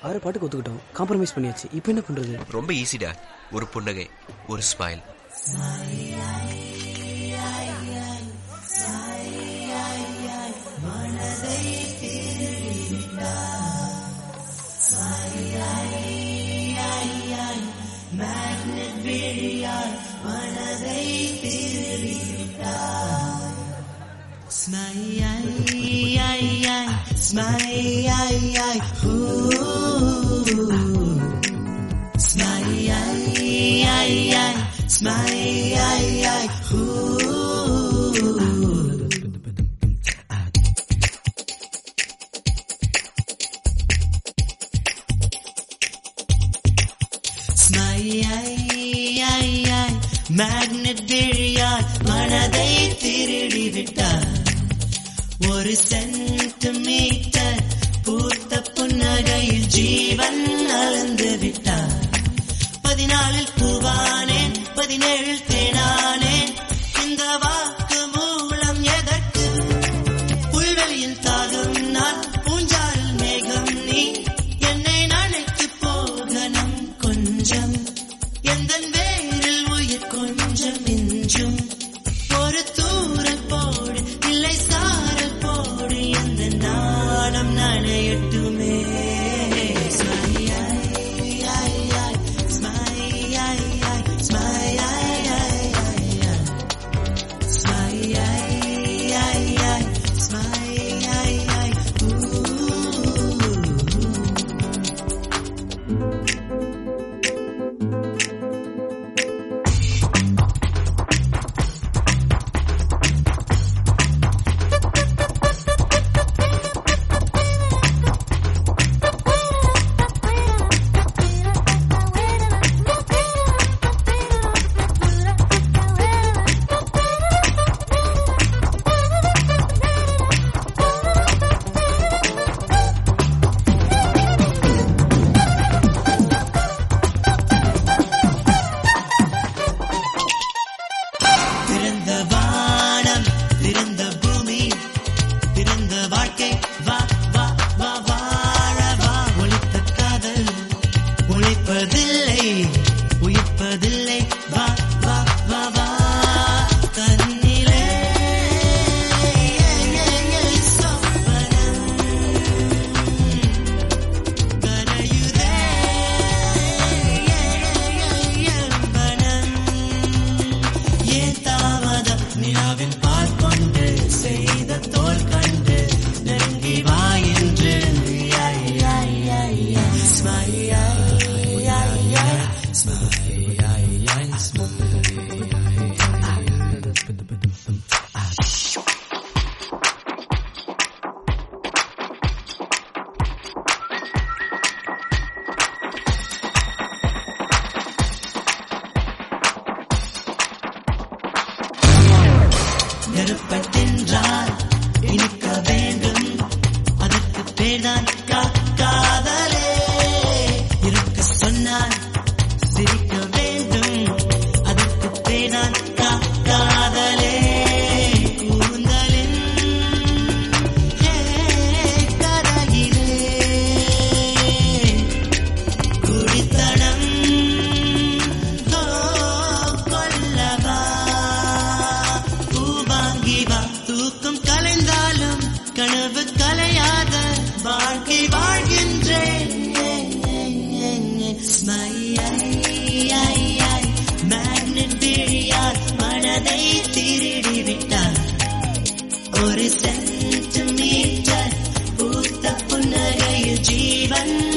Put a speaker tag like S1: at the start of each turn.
S1: ஆறு பாட்டுக்கு ஒத்துக்கிட்டோம் காம்ப்ரமைஸ் பண்ணியாச்சு இப்போ என்ன பண்றது
S2: ரொம்ப ஈஸிடா ஒரு புன்னகை ஒரு ஸ்மைல்
S3: மேக்னெட் விழியால் மனதை திருடி விட்டார் ஒரு சென்டிமீட்டர் பூத்த புன்னகையில் ஜீவன் அளந்து விட்டார் பதினாலில் பூவானேன் பதினேழில் தேனானேன் இந்த வாக்கு மூலம் எதற்கு புல்வெளியில் தாகம் நான் பூஞ்சால் மேகம் நீ என்னை நினைத்து போகணும் கொஞ்சம் எந்த வேரில் உயிர் கொஞ்சம் மிஞ்சும் ஒரு தூரல் போடு இல்லை சாரல் போடு எந்த நாணம் நனையட்டுமே பிறந்த வானம் பிறந்த பூமி பிறந்த வாழ்க்கை வா வா வா வாழ வா ஒழித்த காதல் ஒழிப்பதில்லை உயிர்ப்பதில்லை வா வா வா வா கண்ணிலே சொப்பனம் கரையுதே மனம் ஏன் தாமதம் நிலாவின் பால் கொண்டு செய்த தோல் கண்டு நெருங்கி வா என்று நெருப்பை தின்றால் இனிக்க வேண்டும் அதற்கு பேர்தான் கா- காதலே இருக்க சொன்னால் சிரிக்க வேண்டும் அதற்கு பேர்தான் கா- காதலே கூந்தலின் ஏ, கரையிலே குடித்தனம் ஓ, கொல்லவா பூவாங்கி வா தூக்கம் கலைந்தாலும் கனவு கலையாத வாழ்க்கை வாழ்கின்றேன் மேக்னெட் விழியால் மனதை திருடி விட்டார் ஒரு சென்டிமீட்டர் பூத்த புன்னகையில் ஜீவன்